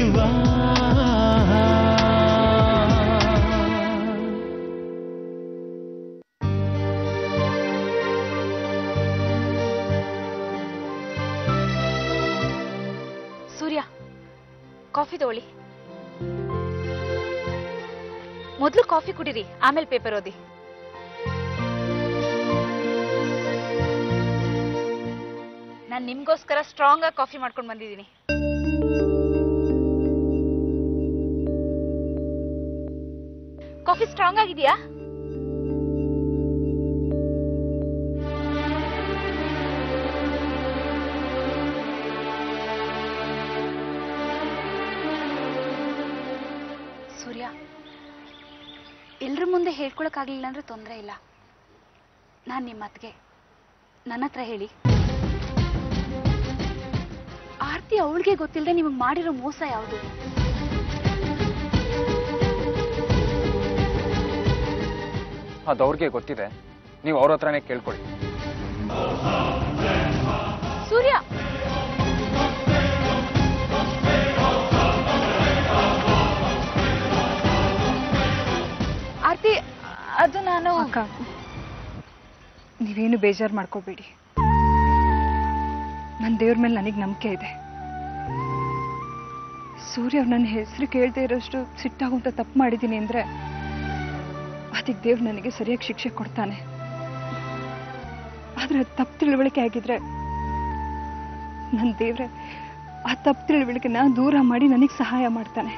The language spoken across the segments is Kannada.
ಸೂರ್ಯ ಕಾಫಿ ತಗೊಳ್ಳಿ ಮೊದಲು ಕಾಫಿ ಕುಡೀರಿ ಆಮೇಲೆ ಪೇಪರ್ ಓದಿ ನಾನು ನಿಮ್ಗೋಸ್ಕರ ಸ್ಟ್ರಾಂಗ್ ಆಗಿ ಕಾಫಿ ಮಾಡ್ಕೊಂಡು ಬಂದಿದ್ದೀನಿ ಕಾಫಿ ಸ್ಟ್ರಾಂಗ್ ಆಗಿದೆಯಾ ಸೂರ್ಯ ಎಲ್ರ ಮುಂದೆ ಹೇಳ್ಕೊಳಕ್ಕಾಗ್ಲಿಲ್ಲ ಅಂದ್ರೆ ತೊಂದರೆ ಇಲ್ಲ ನಾನು ನಿಮ್ಮ ಅತ್ಗೆ ನನ್ನ ಹತ್ರ ಹೇಳಿ ಆರ್ತಿ ಅವಳಿಗೆ ಗೊತ್ತಿಲ್ಲದೆ ನಿಮಗೆ ಮಾಡಿರೋ ಮೋಸ ಯಾವುದು ಅದು ಅವ್ರಿಗೆ ಗೊತ್ತಿದೆ ನೀವು ಅವ್ರ ಹತ್ರನೇ ಕೇಳ್ಕೊಳ್ಳಿ ಸೂರ್ಯ ಆರ್ತಿ ಅದು ನಾನು ಅಕ್ಕ ನೀವೇನು ಬೇಜಾರು ಮಾಡ್ಕೋಬೇಡಿ ನನ್ನ ದೇವ್ರ ಮೇಲೆ ನನಗೆ ನಂಬಿಕೆ ಇದೆ ಸೂರ್ಯ ಅವ್ರು ನನ್ನ ಹೆಸರು ಕೇಳದೆ ಇರೋಷ್ಟು ಸಿಟ್ಟಾಗುಂತ ತಪ್ಪು ಮಾಡಿದ್ದೀನಿ ಅಂದರೆ ಅದಕ್ಕೆ ದೇವ್ರು ನನಗೆ ಸರಿಯಾಗಿ ಶಿಕ್ಷೆ ಕೊಡ್ತಾನೆ ಆದರೆ ಅದು ತಪ್ಪು ತಿಳುವಳಿಕೆ ಆಗಿದ್ರೆ ನನ್ನ ದೇವ್ರೆ ಆ ತಪ್ಪು ತಿಳುವಳಿಕೆನ ದೂರ ಮಾಡಿ ನನಗೆ ಸಹಾಯ ಮಾಡ್ತಾನೆ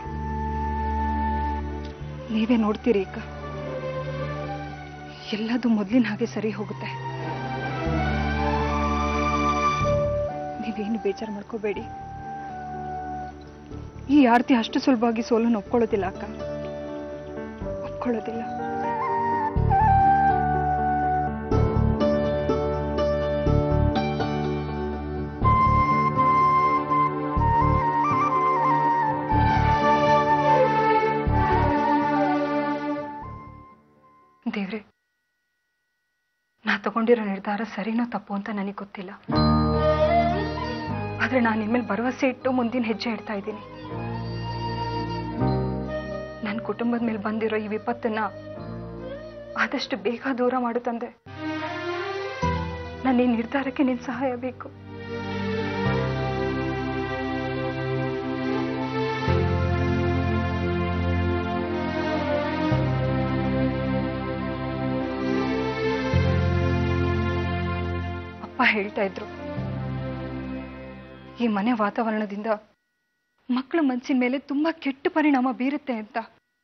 ನೀವೇ ನೋಡ್ತೀರಿ ಈಗ ಎಲ್ಲದು ಮೊದಲಿನ ಹಾಗೆ ಸರಿ ಹೋಗುತ್ತೆ ನೀವೇನು ಬೇಜಾರು ಮಾಡ್ಕೋಬೇಡಿ ಈ ಆರ್ತಿ ಅಷ್ಟು ಸುಲಭವಾಗಿ ಸೋಲನ್ನು ಒಪ್ಕೊಳ್ಳೋದಿಲ್ಲ ಅಕ್ಕ ಒಪ್ಕೊಳ್ಳೋದಿಲ್ಲ ದೇವ್ರೆ ನಾ ತಗೊಂಡಿರೋ ನಿರ್ಧಾರ ಸರಿನೋ ತಪ್ಪು ಅಂತ ನನಗೆ ಗೊತ್ತಿಲ್ಲ ಆದ್ರೆ ನಾನು ನಿಮ್ಮೇಲೆ ಭರವಸೆ ಇಟ್ಟು ಮುಂದಿನ ಹೆಜ್ಜೆ ಇಡ್ತಾ ಇದ್ದೀನಿ ನನ್ನ ಕುಟುಂಬದ ಮೇಲೆ ಬಂದಿರೋ ಈ ವಿಪತ್ತನ್ನ ಆದಷ್ಟು ಬೇಗ ದೂರ ಮಾಡು ತಂದೆ ನನ್ನ ಈ ನಿರ್ಧಾರಕ್ಕೆ ನಿನ್ ಸಹಾಯ ಬೇಕು ಅಪ್ಪ ಹೇಳ್ತಾ ಇದ್ರು ಈ ಮನೆ ವಾತಾವರಣದಿಂದ ಮಕ್ಕಳ ಮನಸ್ಸಿನ ಮೇಲೆ ತುಂಬಾ ಕೆಟ್ಟ ಪರಿಣಾಮ ಬೀರುತ್ತೆ ಅಂತ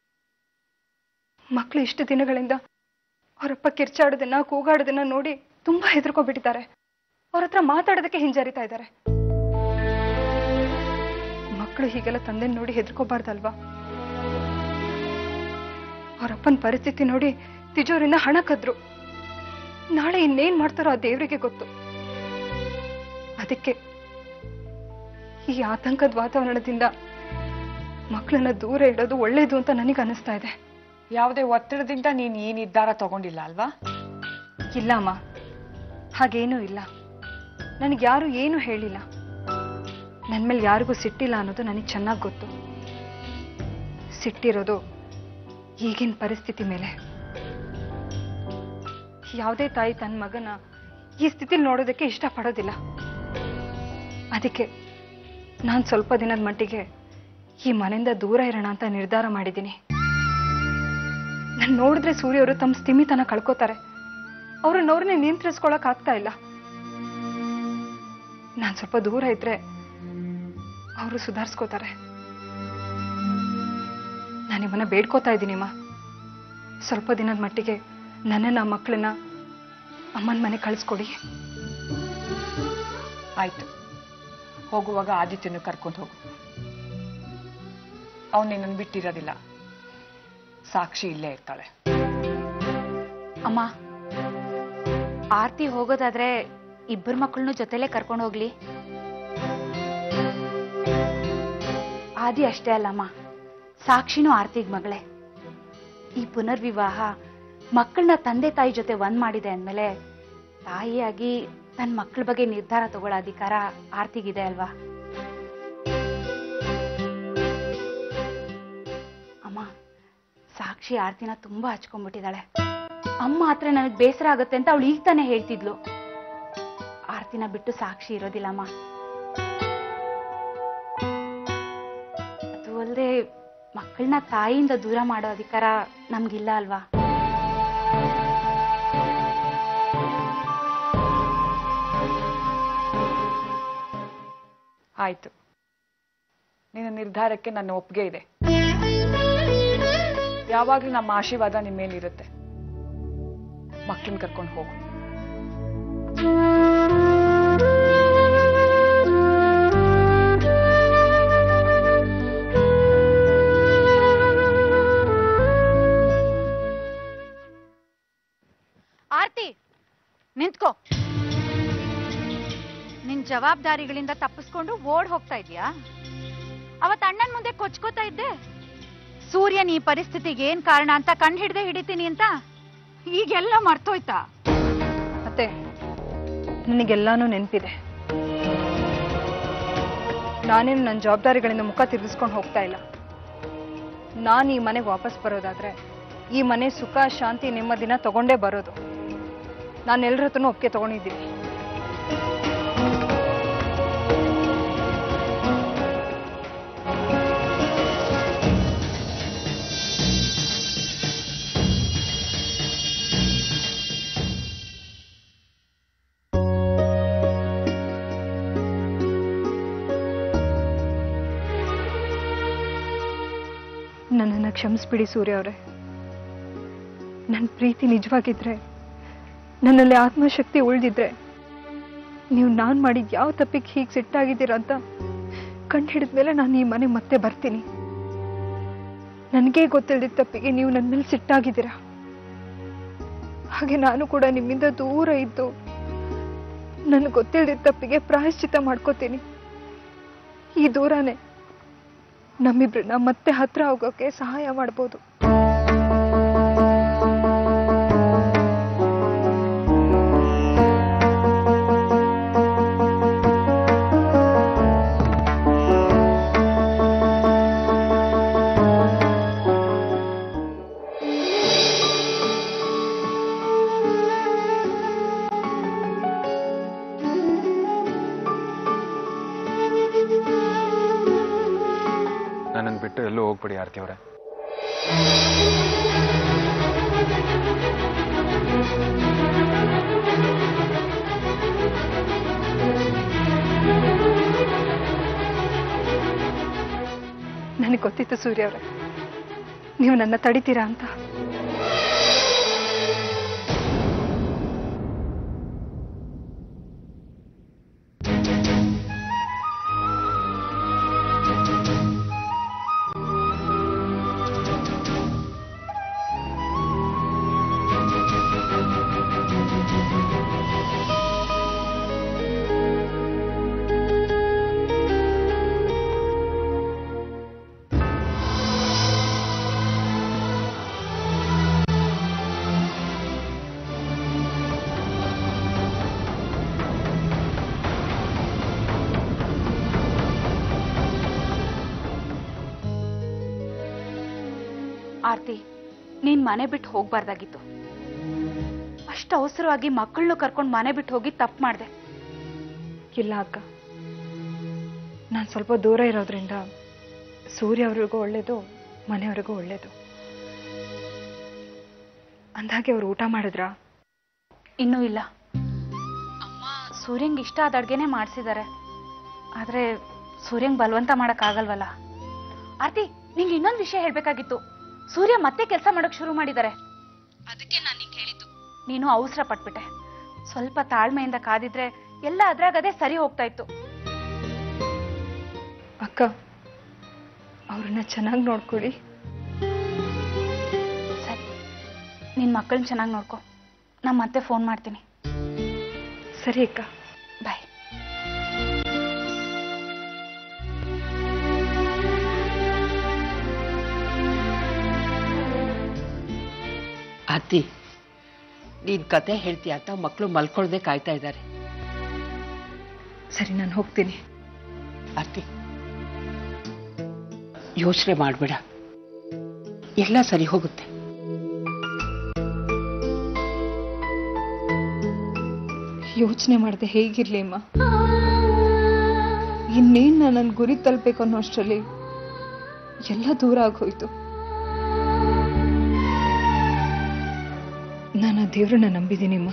ಮಕ್ಕಳು ಇಷ್ಟು ದಿನಗಳಿಂದ ಅವರಪ್ಪ ಕಿರ್ಚಾಡೋದನ್ನ ಕೂಗಾಡೋದನ್ನ ನೋಡಿ ತುಂಬಾ ಹೆದರ್ಕೊಬಿಟ್ಟಿದ್ದಾರೆ ಅವ್ರ ಹತ್ರ ಮಾತಾಡೋದಕ್ಕೆ ಹಿಂಜರಿತಾ ಇದ್ದಾರೆ ಮಕ್ಕಳು ಹೀಗೆಲ್ಲ ತಂದೆ ನೋಡಿ ಹೆದರ್ಕೋಬಾರ್ದಲ್ವಾ ಅವರಪ್ಪನ ಪರಿಸ್ಥಿತಿ ನೋಡಿ ತಿಜೋರಿಂದ ಹಣ ಕದ್ರು ನಾಳೆ ಇನ್ನೇನ್ ಮಾಡ್ತಾರೋ ಆ ದೇವರಿಗೆ ಗೊತ್ತು ಅದಕ್ಕೆ ಈ ಆತಂಕದ ವಾತಾವರಣದಿಂದ ಮಕ್ಕಳನ್ನ ದೂರ ಇಡೋದು ಒಳ್ಳೇದು ಅಂತ ನನಗೆ ಅನಿಸ್ತಾ ಇದೆ ಯಾವುದೇ ಒತ್ತಡದಿಂದ ನೀನ್ ಈ ನಿರ್ಧಾರ ತಗೊಂಡಿಲ್ಲ ಅಲ್ವಾ ಇಲ್ಲ ಅಮ್ಮ ಹಾಗೇನೂ ಇಲ್ಲ ನನಗೆ ಯಾರು ಏನು ಹೇಳಿಲ್ಲ ನನ್ನ ಮೇಲೆ ಯಾರಿಗೂ ಸಿಟ್ಟಿಲ್ಲ ಅನ್ನೋದು ನನಗೆ ಚೆನ್ನಾಗಿ ಗೊತ್ತು ಸಿಟ್ಟಿರೋದು ಈಗಿನ ಪರಿಸ್ಥಿತಿ ಮೇಲೆ ಯಾವುದೇ ತಾಯಿ ತನ್ನ ಮಗನ ಈ ಸ್ಥಿತಿಲಿ ನೋಡೋದಕ್ಕೆ ಇಷ್ಟಪಡೋದಿಲ್ಲ ಅದಕ್ಕೆ ನಾನು ಸ್ವಲ್ಪ ದಿನದ ಮಟ್ಟಿಗೆ ಈ ಮನೆಯಿಂದ ದೂರ ಇರೋಣ ಅಂತ ನಿರ್ಧಾರ ಮಾಡಿದ್ದೀನಿ ನಾನು ನೋಡಿದ್ರೆ ಸೂರ್ಯ ಅವರು ತಮ್ಮ ಸ್ಥಿಮಿತನ ಕಳ್ಕೋತಾರೆ ಅವರು ನೋರನ್ನೇ ನಿಯಂತ್ರಿಸ್ಕೊಳಕ್ ಆಗ್ತಾ ಇಲ್ಲ ನಾನು ಸ್ವಲ್ಪ ದೂರ ಇದ್ರೆ ಅವರು ಸುಧಾರಿಸ್ಕೋತಾರೆ ನಾನು ನಿಮ್ಮನ್ನ ಬೇಡ್ಕೋತಾ ಇದ್ದೀನಿಮ್ಮ ಸ್ವಲ್ಪ ದಿನದ ಮಟ್ಟಿಗೆ ನನ್ನನ್ನ ಮಕ್ಕಳನ್ನ ಅಮ್ಮನ ಮನೆ ಕಳಿಸ್ಕೊಡಿ ಆಯ್ತು ಹೋಗುವಾಗ ಆದಿತ್ಯನ ಕರ್ಕೊಂಡು ಹೋಗು ಅವನು ನಿನ್ನನ್ನು ಬಿಟ್ಟಿರೋದಿಲ್ಲ ಸಾಕ್ಷಿ ಇಲ್ಲೇ ಇರ್ತಾಳೆ ಅಮ್ಮ ಆರ್ತಿ ಹೋಗೋದಾದ್ರೆ ಇಬ್ಬರು ಮಕ್ಕಳನ್ನು ಜೊತೆಲೇ ಕರ್ಕೊಂಡು ಹೋಗ್ಲಿ ಆದಿ ಅಷ್ಟೇ ಅಲ್ಲಮ್ಮ ಸಾಕ್ಷಿನೂ ಆರ್ತಿಗ್ ಮಗಳೇ ಈ ಪುನರ್ವಿವಾಹ ಮಕ್ಕಳನ್ನ ತಂದೆ ತಾಯಿ ಜೊತೆ ಒಂದ್ ಮಾಡಿದೆ ಅಂದ್ಮೇಲೆ ತಾಯಿಯಾಗಿ ತನ್ನ ಮಕ್ಕಳ ಬಗ್ಗೆ ನಿರ್ಧಾರ ತಗೊಳ್ಳೋ ಅಧಿಕಾರ ಆರ್ತಿಗಿದೆ ಅಲ್ವಾ ಸಾಕ್ಷಿ ಆರ್ತಿನ ತುಂಬಾ ಹಚ್ಕೊಂಡ್ಬಿಟ್ಟಿದ್ದಾಳೆ ಅಮ್ಮ ಹತ್ರ ನನಗೆ ಬೇಸರ ಆಗುತ್ತೆ ಅಂತ ಅವಳು ಈಗ ತಾನೇ ಹೇಳ್ತಿದ್ಲು ಆರ್ತಿನ ಬಿಟ್ಟು ಸಾಕ್ಷಿ ಇರೋದಿಲ್ಲಮ್ಮ ಅದು ಅಲ್ಲದೆ ಮಕ್ಕಳನ್ನ ತಾಯಿಯಿಂದ ದೂರ ಮಾಡೋ ಅಧಿಕಾರ ನಮ್ಗಿಲ್ಲ ಅಲ್ವಾ ಆಯ್ತು ನಿನ್ನ ನಿರ್ಧಾರಕ್ಕೆ ನನ್ನ ಒಪ್ಪಿಗೆ ಇದೆ ಯಾವಾಗಲೂ ನಮ್ಮ ಆಶೀರ್ವಾದ ನಿಮ್ಮ ಮೇಲಿರುತ್ತೆ ಮಕ್ಕಳನ್ನ ಕರ್ಕೊಂಡು ಹೋಗು ಆರ್ತಿ ನಿಂತ್ಕೋ ನಿನ್ ಜವಾಬ್ದಾರಿಗಳಿಂದ ತಪ್ಪಿಸ್ಕೊಂಡು ಓಡ್ ಹೋಗ್ತಾ ಇದ್ಯಾ ಅವತ್ ಅಣ್ಣನ್ ಮುಂದೆ ಕೊಚ್ಕೋತಾ ಇದ್ದೆ ಸೂರ್ಯನ್ ಈ ಪರಿಸ್ಥಿತಿಗೆ ಏನ್ ಕಾರಣ ಅಂತ ಕಂಡು ಹಿಡ್ದೆ ಹಿಡಿತೀನಿ ಅಂತ ಈಗೆಲ್ಲ ಮರ್ತೋಯ್ತಾ ಮತ್ತೆ ನನಗೆಲ್ಲಾನು ನೆನಪಿದೆ ನಾನೇನು ನನ್ನ ಜವಾಬ್ದಾರಿಗಳಿಂದ ಮುಖ ತಿರುಗಿಸ್ಕೊಂಡು ಹೋಗ್ತಾ ಇಲ್ಲ ನಾನು ಈ ಮನೆಗೆ ವಾಪಸ್ ಬರೋದಾದ್ರೆ ಈ ಮನೆ ಸುಖ ಶಾಂತಿ ನೆಮ್ಮದಿನ ತಗೊಂಡೇ ಬರೋದು ನಾನು ಎಲ್ಲರ ಹತ್ರನೂ ಒಪ್ಪಿಗೆ ತಗೊಂಡಿದ್ದೀನಿ ನನ್ನನ್ನು ಕ್ಷಮಿಸ್ಬಿಡಿ ಸೂರ್ಯ ಅವರೇ ನನ್ನ ಪ್ರೀತಿ ನಿಜವಾಗಿದ್ರೆ ನನ್ನಲ್ಲಿ ಆತ್ಮಶಕ್ತಿ ಉಳಿದಿದ್ರೆ ನೀವು ನಾನು ಮಾಡಿದ ಯಾವ ತಪ್ಪಿಗೆ ಹೀಗೆ ಸಿಟ್ಟಾಗಿದ್ದೀರಾ ಅಂತ ಕಂಡು ಹಿಡಿದ್ಮೇಲೆ ನಾನು ಈ ಮನೆ ಮತ್ತೆ ಬರ್ತೀನಿ ನನಗೇ ಗೊತ್ತಿಲ್ಲದ ತಪ್ಪಿಗೆ ನೀವು ನನ್ನ ಮೇಲೆ ಸಿಟ್ಟಾಗಿದ್ದೀರಾ ಹಾಗೆ ನಾನು ಕೂಡ ನಿಮ್ಮಿಂದ ದೂರ ಇದ್ದು ನನಗೆ ಗೊತ್ತಿಲ್ಲದ ತಪ್ಪಿಗೆ ಪ್ರಾಯಶ್ಚಿತ ಮಾಡ್ಕೋತೀನಿ ಈ ದೂರನೇ ನಮ್ಮಿಬ್ರನ್ನ ಮತ್ತೆ ಹತ್ರ ಹೋಗೋಕೆ ಸಹಾಯ ಮಾಡ್ಬೋದು ನನ್ನನ್ನು ಬಿಟ್ಟು ಎಲ್ಲೂ ಹೋಗ್ಬಿಡಿ ಆರ್ತಿ ಅವರೇ ನನಗೆ ಗೊತ್ತಿತ್ತು ಸೂರ್ಯ ಅವರೇ ನೀವು ನನ್ನ ತಡಿತೀರಾ ಅಂತ ಆರ್ತಿ ನೀನ್ ಮನೆ ಬಿಟ್ಟು ಹೋಗ್ಬಾರ್ದಾಗಿತ್ತು ಅಷ್ಟು ಅವಸರವಾಗಿ ಮಕ್ಕಳನ್ನು ಕರ್ಕೊಂಡು ಮನೆ ಬಿಟ್ಟು ಹೋಗಿ ತಪ್ಪು ಮಾಡ್ದೆ ಇಲ್ಲ ಅಕ್ಕ ನಾನು ಸ್ವಲ್ಪ ದೂರ ಇರೋದ್ರಿಂದ ಸೂರ್ಯ ಅವ್ರಿಗೂ ಒಳ್ಳೇದು ಮನೆಯವ್ರಿಗೂ ಒಳ್ಳೇದು ಅಂದಾಗೆ ಅವ್ರು ಊಟ ಮಾಡಿದ್ರಾ ಇನ್ನೂ ಇಲ್ಲ ಅಮ್ಮ ಸೂರ್ಯಂಗ್ ಇಷ್ಟ ಆದ ಅಡ್ಗೆನೆ ಮಾಡಿಸಿದ್ದಾರೆ ಆದ್ರೆ ಸೂರ್ಯಂಗ್ ಬಲವಂತ ಆಗಲ್ವಲ್ಲ ಆರ್ತಿ ನಿಂಗೆ ಇನ್ನೊಂದು ವಿಷಯ ಹೇಳ್ಬೇಕಾಗಿತ್ತು ಸೂರ್ಯ ಮತ್ತೆ ಕೆಲಸ ಮಾಡಕ್ ಶುರು ಮಾಡಿದ್ದಾರೆ ಅದಕ್ಕೆ ನಾನು ನಿಂಗೆ ಹೇಳಿದ್ದು ನೀನು ಅವಸರ ಪಟ್ಬಿಟ್ಟೆ ಸ್ವಲ್ಪ ತಾಳ್ಮೆಯಿಂದ ಕಾದಿದ್ರೆ ಎಲ್ಲ ಅದ್ರಾಗದೇ ಸರಿ ಹೋಗ್ತಾ ಇತ್ತು ಅಕ್ಕ ಅವ್ರನ್ನ ಚೆನ್ನಾಗಿ ನೋಡ್ಕೊಳ್ಳಿ ಸರಿ ನಿನ್ ಮಕ್ಕಳನ್ನ ಚೆನ್ನಾಗಿ ನೋಡ್ಕೊ ನಾ ಮತ್ತೆ ಫೋನ್ ಮಾಡ್ತೀನಿ ಸರಿ ಅಕ್ಕ ಬಾಯ್ ಅತ್ತಿ ನೀನ್ ಕತೆ ಹೇಳ್ತೀಯ ಅಂತ ಮಕ್ಕಳು ಮಲ್ಕೊಳ್ದೆ ಕಾಯ್ತಾ ಇದ್ದಾರೆ ಸರಿ ನಾನು ಹೋಗ್ತೀನಿ ಅತ್ತಿ ಯೋಚನೆ ಮಾಡಬೇಡ ಎಲ್ಲ ಸರಿ ಹೋಗುತ್ತೆ ಯೋಚನೆ ಮಾಡದೆ ಹೇಗಿರ್ಲಿ ಅಮ್ಮ ಇನ್ನೇನ್ ನಾನು ನನ್ನ ಗುರಿ ತಲುಪಬೇಕು ಅನ್ನೋ ಅಷ್ಟರಲ್ಲಿ ಎಲ್ಲ ದೂರ ಆಗೋಯ್ತು ನಾನು ಆ ದೇವ್ರನ್ನ ನಂಬಿದ್ದೀನಿ ಅಮ್ಮ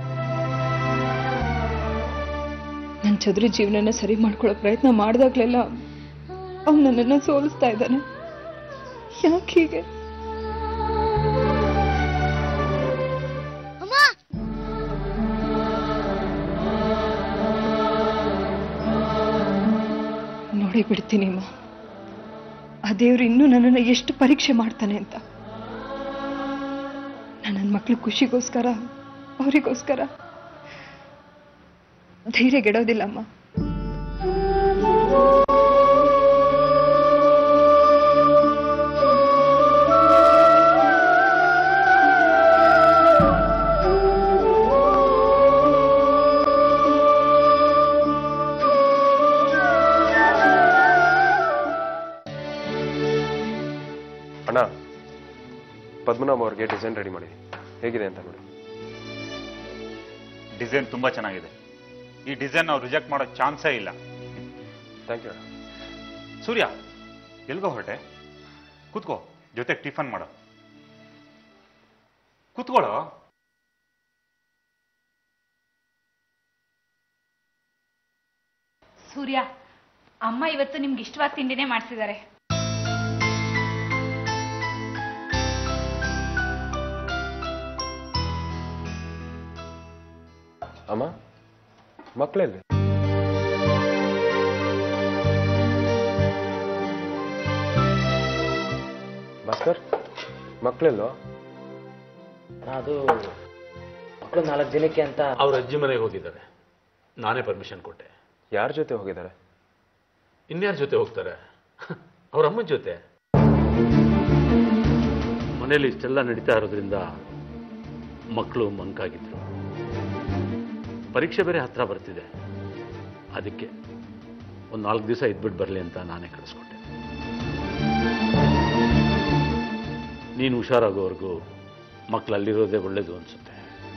ನನ್ನ ಚದುರ ಜೀವನನ ಸರಿ ಮಾಡ್ಕೊಳ್ಳೋ ಪ್ರಯತ್ನ ಮಾಡಿದಾಗ್ಲೆಲ್ಲ ಅವ್ನು ನನ್ನನ್ನು ಸೋಲಿಸ್ತಾ ಇದ್ದಾನೆ ಯಾಕೆ ಹೀಗೆ ನೋಡಿ ಬಿಡ್ತೀನಿ ಅಮ್ಮ ಆ ದೇವ್ರು ಇನ್ನೂ ನನ್ನನ್ನು ಎಷ್ಟು ಪರೀಕ್ಷೆ ಮಾಡ್ತಾನೆ ಅಂತ ನಾನು ನನ್ನ ಮಕ್ಳ ಖುಷಿಗೋಸ್ಕರ ಅವರಿಗೋಸ್ಕರ ಧೈರ್ಯ ಗೆಡೋದಿಲ್ಲ ಅಮ್ಮ ಅಣ್ಣ ಪದ್ಮನಾಭ ಅವ್ರಿಗೆ ಡಿಸೈನ್ ರೆಡಿ ಮಾಡಿ ಹೇಗಿದೆ ಅಂತ ನೋಡಿ ಡಿಸೈನ್ ತುಂಬಾ ಚೆನ್ನಾಗಿದೆ ಈ ಡಿಸೈನ್ ನಾವು ರಿಜೆಕ್ಟ್ ಮಾಡೋ ಚಾನ್ಸೇ ಇಲ್ಲ ಥ್ಯಾಂಕ್ ಯು ಅಣ್ಣ ಸೂರ್ಯ ಎಲ್ಗೋ ಹೊರಟೆ ಕೂತ್ಕೋ ಜೊತೆಗೆ ಟಿಫನ್ ಮಾಡೋ ಕೂತ್ಕೊಳ್ಳೋ ಸೂರ್ಯ ಅಮ್ಮ ಇವತ್ತು ನಿಮ್ಗೆ ಇಷ್ಟವಾದ ತಿಂಡಿನೇ ಮಾಡಿಸಿದ್ದಾರೆ ಅಮ್ಮ ಮಕ್ಕಳಲ್ಲಿ ಭಾಸ್ಕರ್ ಮಕ್ಕಳೆಲ್ಲೋ ಅದು ಮಕ್ಕಳು ನಾಲ್ಕು ಜನಕ್ಕೆ ಅಂತ ಅವ್ರ ಅಜ್ಜಿ ಮನೆಗೆ ಹೋಗಿದ್ದಾರೆ ನಾನೇ ಪರ್ಮಿಷನ್ ಕೊಟ್ಟೆ ಯಾರ ಜೊತೆ ಹೋಗಿದ್ದಾರೆ ಇನ್ಯಾರ ಜೊತೆ ಹೋಗ್ತಾರೆ ಅವ್ರ ಅಮ್ಮನ ಜೊತೆ ಮನೇಲಿ ಇಷ್ಟೆಲ್ಲ ನಡೀತಾ ಇರೋದ್ರಿಂದ ಮಕ್ಕಳು ಮಂಕಾಗಿದ್ರು ಪರೀಕ್ಷೆ ಬೇರೆ ಹತ್ರ ಬರ್ತಿದೆ ಅದಕ್ಕೆ ಒಂದು ನಾಲ್ಕು ದಿವಸ ಇದ್ಬಿಟ್ಟು ಬರಲಿ ಅಂತ ನಾನೇ ಕಳಿಸ್ಕೊಟ್ಟೆ ನೀನು ಹುಷಾರಾಗೋವರೆಗೂ ಮಕ್ಕಳು ಅಲ್ಲಿರೋದೇ ಒಳ್ಳೇದು ಅನ್ಸುತ್ತೆ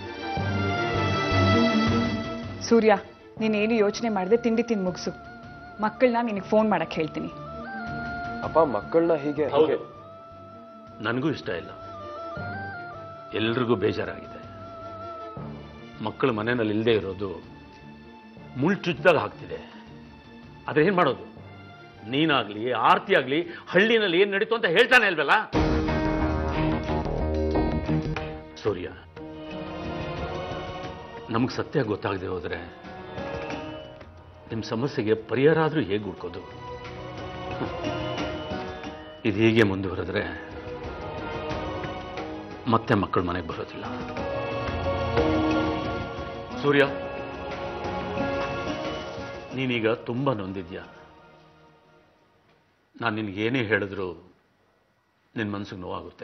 ಸೂರ್ಯ ನೀನೇನು ಯೋಚನೆ ಮಾಡದೆ ತಿಂಡಿ ತಿಂದು ಮುಗಿಸು ಮಕ್ಕಳನ್ನ ನಿನಗೆ ಫೋನ್ ಮಾಡಕ್ಕೆ ಹೇಳ್ತೀನಿ ಅಪ್ಪ ಮಕ್ಕಳನ್ನ ಹೀಗೆ ಹೌದು ನನಗೂ ಇಷ್ಟ ಇಲ್ಲ ಎಲ್ರಿಗೂ ಬೇಜಾರಾಗಿದೆ ಮಕ್ಕಳು ಮನೆಯಲ್ಲಿ ಇಲ್ಲದೆ ಇರೋದು ಮುಳ್ಳು ಚುಚ್ಚಿದಾಗ ಆಗ್ತಿದೆ ಅದೇನ್ ಮಾಡೋದು ನೀನಾಗ್ಲಿ ಆರ್ತಿ ಆಗ್ಲಿ ಹಳ್ಳಿನಲ್ಲಿ ಏನ್ ನಡೀತು ಅಂತ ಹೇಳ್ತಾನೆ ಇಲ್ವಲ್ಲ ಸೂರ್ಯ ನಮ್ಗೆ ಸತ್ಯ ಗೊತ್ತಾಗದೆ ಹೋದ್ರೆ ನಿಮ್ಮ ಸಮಸ್ಯೆಗೆ ಪರಿಹಾರ ಆದ್ರೂ ಹೇಗೆ ಹುಡ್ಕೋದು ಇದು ಹೀಗೆ ಮುಂದುವರೆದ್ರೆ ಮತ್ತೆ ಮಕ್ಕಳು ಮನೆಗೆ ಬರೋದಿಲ್ಲ ಸೂರ್ಯ ನೀನೀಗ ತುಂಬ ನೊಂದಿದ್ಯಾ ನಾನು ನಿನಗೇನೇ ಹೇಳಿದ್ರು ನಿನ್ನ ಮನಸ್ಸಿಗೆ ನೋವಾಗುತ್ತೆ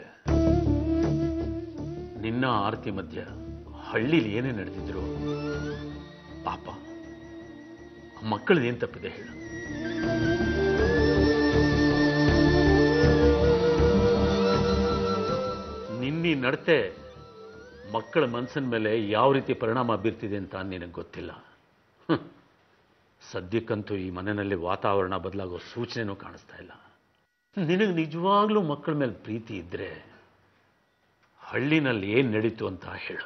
ನಿನ್ನ ಆರತಿ ಮಧ್ಯ ಹಳ್ಳಿಲಿ ಏನೇ ನಡೆದಿದ್ರು ಪಾಪ ಮಕ್ಕಳದೇನು ತಪ್ಪಿದೆ ಹೇಳು ನಿನ್ನಿ ನಡತೆ ಮಕ್ಕಳ ಮನಸ್ಸಿನ ಮೇಲೆ ಯಾವ ರೀತಿ ಪರಿಣಾಮ ಬೀರ್ತಿದೆ ಅಂತ ನಿನಗೆ ಗೊತ್ತಿಲ್ಲ ಹ್ಮ್. ಸದ್ಯಕ್ಕಂತೂ ಈ ಮನೆಯಲ್ಲಿ ವಾತಾವರಣ ಬದಲಾಗೋ ಸೂಚನೆನೂ ಕಾಣಿಸ್ತಾ ಇಲ್ಲ ನಿನಗೆ ನಿಜವಾಗ್ಲೂ ಮಕ್ಕಳ ಮೇಲೆ ಪ್ರೀತಿ ಇದ್ರೆ ಹಳ್ಳಿನಲ್ಲಿ ಏನು ನಡೀತು ಅಂತ ಹೇಳು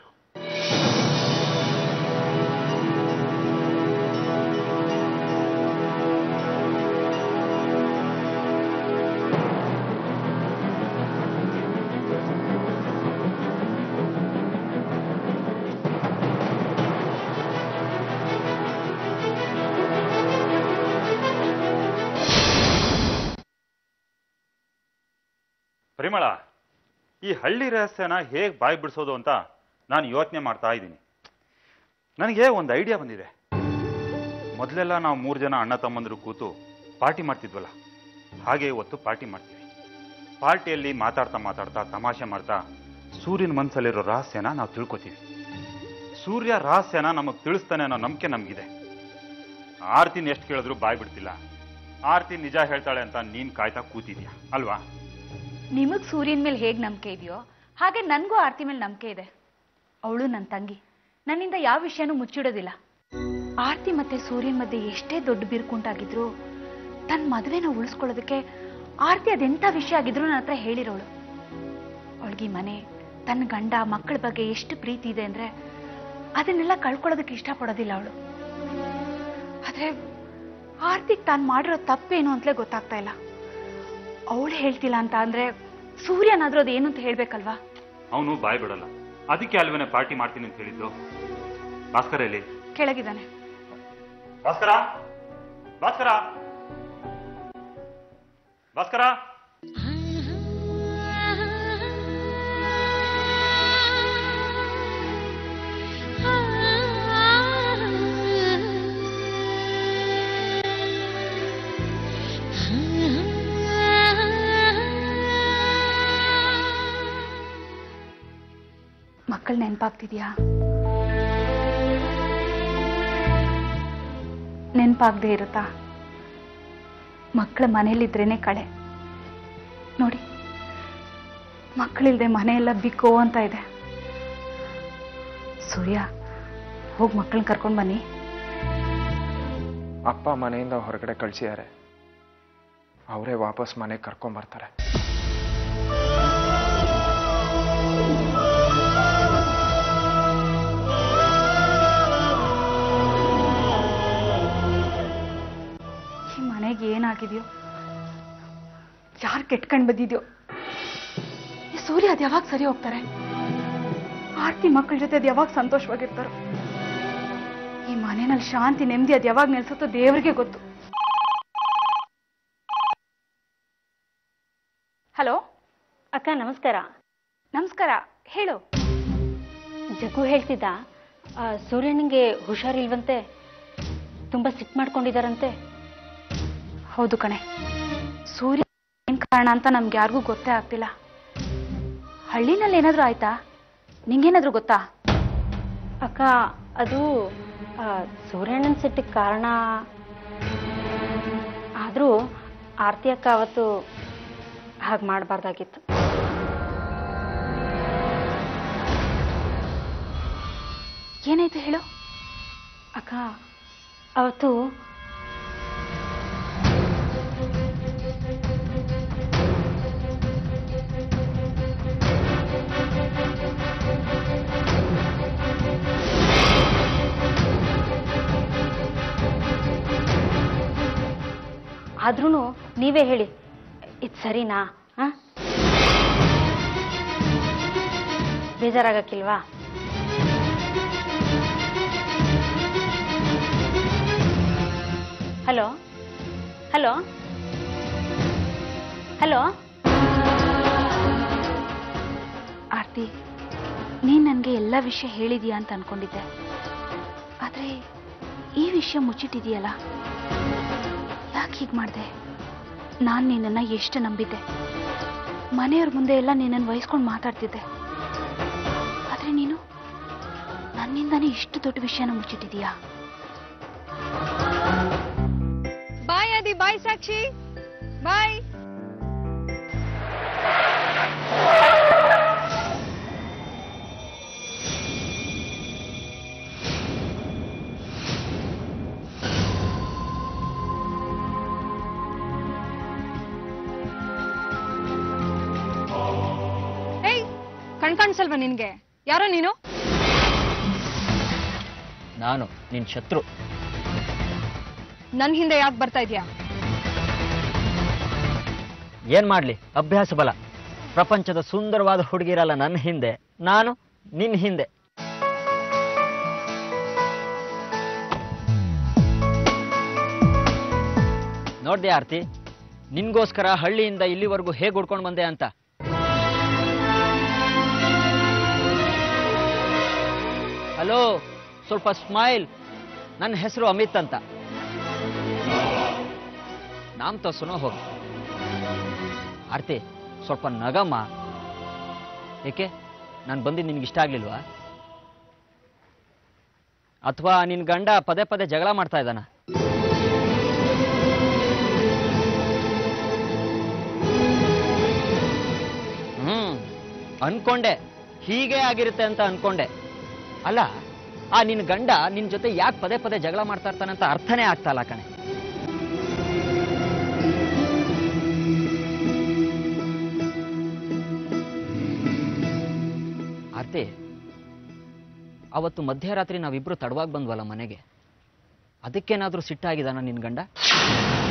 ಪರಿಮಳ ಈ ಹಳ್ಳಿ ರಹಸ್ಯನ ಹೇಗೆ ಬಾಯಿ ಬಿಡಿಸೋದು ಅಂತ ನಾನು ಯೋಚನೆ ಮಾಡ್ತಾ ಇದ್ದೀನಿ ನನಗೆ ಒಂದು ಐಡಿಯಾ ಬಂದಿದೆ ಮೊದಲೆಲ್ಲ ನಾವು ಮೂರು ಜನ ಅಣ್ಣ ತಮ್ಮಂದರು ಕೂತು ಪಾರ್ಟಿ ಮಾಡ್ತಿದ್ವಲ್ಲ ಹಾಗೆ ಇವತ್ತು ಪಾರ್ಟಿ ಮಾಡ್ತೀವಿ ಪಾರ್ಟಿಯಲ್ಲಿ ಮಾತಾಡ್ತಾ ಮಾತಾಡ್ತಾ ತಮಾಷೆ ಮಾಡ್ತಾ ಸೂರ್ಯನ ಮನಸ್ಸಲ್ಲಿರೋ ರಹಸ್ಯನ ನಾವು ತಿಳ್ಕೊತೀವಿ ಸೂರ್ಯ ರಹಸ್ಯನ ನಮಗೆ ತಿಳಿಸ್ತಾನೆ ಅನ್ನೋ ನಂಬಿಕೆ ನಮಗಿದೆ ಆರ್ತಿನ ಎಷ್ಟು ಕೇಳಿದ್ರು ಬಾಯ್ ಬಿಡ್ತಿಲ್ಲ ಆರ್ತಿ ನಿಜ ಹೇಳ್ತಾಳೆ ಅಂತ ನೀನು ಕಾಯ್ತಾ ಕೂತಿದ್ಯಾ ಅಲ್ವಾ ನಿಮಗ್ ಸೂರ್ಯನ ಮೇಲೆ ಹೇಗ್ ನಂಬಿಕೆ ಇದೆಯೋ ಹಾಗೆ ನನ್ಗೂ ಆರ್ತಿ ಮೇಲೆ ನಂಬಿಕೆ ಇದೆ ಅವಳು ನನ್ನ ತಂಗಿ ನನ್ನಿಂದ ಯಾವ ವಿಷಯನೂ ಮುಚ್ಚಿಡೋದಿಲ್ಲ ಆರ್ತಿ ಮತ್ತೆ ಸೂರ್ಯನ್ ಮಧ್ಯೆ ಎಷ್ಟೇ ದೊಡ್ಡ ಬಿರುಕುಂಟಾಗಿದ್ರು ತನ್ನ ಮದುವೆನ ಉಳಿಸ್ಕೊಳ್ಳೋದಕ್ಕೆ ಆರ್ತಿ ಅದೆಂಥ ವಿಷಯ ಆಗಿದ್ರು ನನ್ನ ಹತ್ರ ಹೇಳಿರೋಳು ಅವಳಿಗೆ ಮನೆ ತನ್ನ ಗಂಡ ಮಕ್ಕಳ ಬಗ್ಗೆ ಎಷ್ಟು ಪ್ರೀತಿ ಇದೆ ಅಂದ್ರೆ ಅದನ್ನೆಲ್ಲ ಕಳ್ಕೊಳ್ಳೋದಕ್ಕೆ ಇಷ್ಟಪಡೋದಿಲ್ಲ ಅವಳು ಆದ್ರೆ ಆರ್ತಿಗ್ ತಾನು ಮಾಡಿರೋ ತಪ್ಪೇನು ಅಂತಲೇ ಗೊತ್ತಾಗ್ತಾ ಇಲ್ಲ ಅವಳು ಹೇಳ್ತಿಲ್ಲ ಅಂತ ಅಂದ್ರೆ ಸೂರ್ಯನಾದ್ರೂ ಅದು ಏನು ಅಂತ ಹೇಳ್ಬೇಕಲ್ವಾ ಅವನು ಬಾಯ್ ಬಿಡಲ್ಲ ಅದಕ್ಕೆ ಅಲ್ವೇನೆ ಪಾರ್ಟಿ ಮಾಡ್ತೀನಿ ಅಂತ ಹೇಳಿದ್ದು ಭಾಸ್ಕರ ಎಲ್ಲಿ ಕೆಳಗಿದ್ದಾನೆ ಭಾಸ್ಕರ ಭಾಸ್ಕರ ಭಾಸ್ಕರ ಮಕ್ಕಳು ನೆನ್ಪಾಗ್ತಿದ್ಯಾ ನೆನ್ಪಾಗ್ದೇ ಇರುತ್ತಾ ಮಕ್ಕಳ ಮನೇಲಿದ್ರೇನೆ ಕಳೆ ನೋಡಿ ಮಕ್ಕಳಿಲ್ದೆ ಮನೆಯೆಲ್ಲ ಬಿಕ್ಕೋ ಅಂತ ಇದೆ ಸೂರ್ಯ ಹೋಗಿ ಮಕ್ಕಳನ್ನ ಕರ್ಕೊಂಡು ಬನ್ನಿ ಅಪ್ಪ ಮನೆಯಿಂದ ಹೊರಗಡೆ ಕಳ್ಸಿದ್ದಾರೆ ಅವರೇ ವಾಪಸ್ ಮನೆಗೆ ಕರ್ಕೊಂಬರ್ತಾರೆ ಈ ಮನೆಗೆ ಏನಾಗಿದೆಯೋ ಯಾರು ಕೆಟ್ಕೊಂಡ್ ಬಂದಿದ್ಯೋ ಈ ಸೂರ್ಯ ಅದು ಯಾವಾಗ ಸರಿ ಹೋಗ್ತಾರೆ ಆರ್ತಿ ಮಕ್ಕಳ ಜೊತೆ ಅದು ಯಾವಾಗ ಸಂತೋಷವಾಗಿರ್ತಾರೋ ಈ ಮನೆಯಲ್ಲಿ ಶಾಂತಿ ನೆಮ್ಮದಿ ಅದು ಯಾವಾಗ ನೆಲೆಸುತ್ತೋ ದೇವರಿಗೆ ಗೊತ್ತು ಹಲೋ ಅಕ್ಕ ನಮಸ್ಕಾರ ನಮಸ್ಕಾರ ಹೇಳು ಜಗ್ಗು ಹೇಳ್ತಿದ್ದ ಆ, ಸೂರ್ಯನಿಗೆ ಹುಷಾರಿಲ್ವಂತೆ ತುಂಬಾ ಸಿಟ್ ಮಾಡ್ಕೊಂಡಿದಾರಂತೆ ಹೌದು ಕಣೆ ಸೂರ್ಯ ಏನ್ ಕಾರಣ ಅಂತ ನಮ್ಗೆ ಯಾರಿಗೂ ಗೊತ್ತೇ ಆಗ್ತಿಲ್ಲ ಹಳ್ಳಿನಲ್ಲಿ ಏನಾದ್ರೂ ಆಯ್ತಾ ನಿಂಗೇನಾದ್ರೂ ಗೊತ್ತಾ ಅಕ್ಕ ಅದು ಆ, ಸೂರ್ಯಣ್ಣನ ಸಿಟ್ಟಿಗೆ ಕಾರಣ ಆದ್ರೂ ಆರ್ತಿ ಅಕ್ಕ ಅವತ್ತು ಹಾಗೆ ಮಾಡಬಾರ್ದಾಗಿತ್ತು ಏನಾಯ್ತು ಹೇಳು ಅಕ್ಕ ಅವತ್ತು ಆದ್ರೂ ನೀವೇ ಹೇಳಿ ಇದು ಸರಿನಾ ಆ? ಬೇಜಾರಾಗಕ್ಕಿಲ್ವಾ ಹಲೋ ಹಲೋ ಹಲೋ ಆರ್ತಿ ನೀನ್ ನನ್ಗೆ ಎಲ್ಲ ವಿಷಯ ಹೇಳಿದೀಯಾ ಅಂತ ಅನ್ಕೊಂಡಿದ್ದೆ ಆದ್ರೆ ಈ ವಿಷಯ ಮುಚ್ಚಿಟ್ಟಿದೀಯಲ್ಲ ಯಾಕೆ ಹೀಗ್ ಮಾಡ್ದೆ ನಾನ್ ನಿನ್ನನ್ನ ಎಷ್ಟು ನಂಬಿದ್ದೆ ಮನೆಯವ್ರ ಮುಂದೆ ಎಲ್ಲ ನಿನ್ನನ್ನು ವಹಿಸ್ಕೊಂಡು ಮಾತಾಡ್ತಿದ್ದೆ ಆದ್ರೆ ನೀನು ನನ್ನಿಂದಾನೇ ಇಷ್ಟು ದೊಡ್ಡ ವಿಷಯನ ಮುಚ್ಚಿಟ್ಟಿದೀಯಾ ಬಾಯ್ ಆದಿ ಬಾಯ್ ಸಾಕ್ಷಿ ಬಾಯ್ ಏಯ್ ಕಣ್ ಕಾಣಿಸಲ್ವಾ ನಿನ್ಗೆ ಯಾರೋ ನೀನು ನಾನು ನಿನ್ ಶತ್ರು ನನ್ ಹಿಂದೆ ಯಾಕೆ ಬರ್ತಾ ಇದೀಯಾ ಏನ್ ಮಾಡ್ಲಿ ಅಭ್ಯಾಸ ಬಲ ಪ್ರಪಂಚದ ಸುಂದರವಾದ ಹುಡುಗಿರಲ್ಲ ನನ್ನ ಹಿಂದೆ ನಾನು ನಿನ್ ಹಿಂದೆ ನೋಡ್ದೆ ಆರ್ತಿ ನಿನ್ಗೋಸ್ಕರ ಹಳ್ಳಿಯಿಂದ ಇಲ್ಲಿವರೆಗೂ ಹೇಗೆ ಹುಡ್ಕೊಂಡು ಬಂದೆ ಅಂತ ಹಲೋ ಸ್ವಲ್ಪ ಸ್ಮೈಲ್ ನನ್ನ ಹೆಸರು ಅಮಿತ್ ಅಂತ ನಾಮ್ ತೋ ಸುನೋ ಹೋಗಿ ಆರ್ತಿ ಸ್ವಲ್ಪ ನಗಮ್ಮ ಏಕೆ ನಾನು ಬಂದಿದ್ದು ನಿನ್ಗೆ ಇಷ್ಟ ಆಗ್ಲಿಲ್ವಾ ಅಥವಾ ನಿನ್ ಗಂಡ ಪದೇ ಪದೇ ಜಗಳ ಮಾಡ್ತಾ ಇದ್ದಾನ ಅನ್ಕೊಂಡೆ ಹೀಗೆ ಆಗಿರುತ್ತೆ ಅಂತ ಅನ್ಕೊಂಡೆ ಅಲ್ಲ ಆ ನಿನ್ನ ಗಂಡ ನಿನ್ನ ಜೊತೆ ಯಾಕೆ ಪದೇ ಪದೇ ಜಗಳ ಮಾಡ್ತಾ ಇರ್ತಾನೆ ಅಂತ ಅರ್ಥನೇ ಆಗ್ತಾ ಇಲ್ಲ ಕಣೆ ಆರ್ತಿ ಅವತ್ತು ಮಧ್ಯರಾತ್ರಿ ನಾವಿಬ್ರು ತಡವಾಗಿ ಬಂದ್ವಲ್ಲ ಮನೆಗೆ ಅದಕ್ಕೇನಾದ್ರೂ ಸಿಟ್ಟಾಗಿದ್ದಾನ ನಿನ್ ಗಂಡ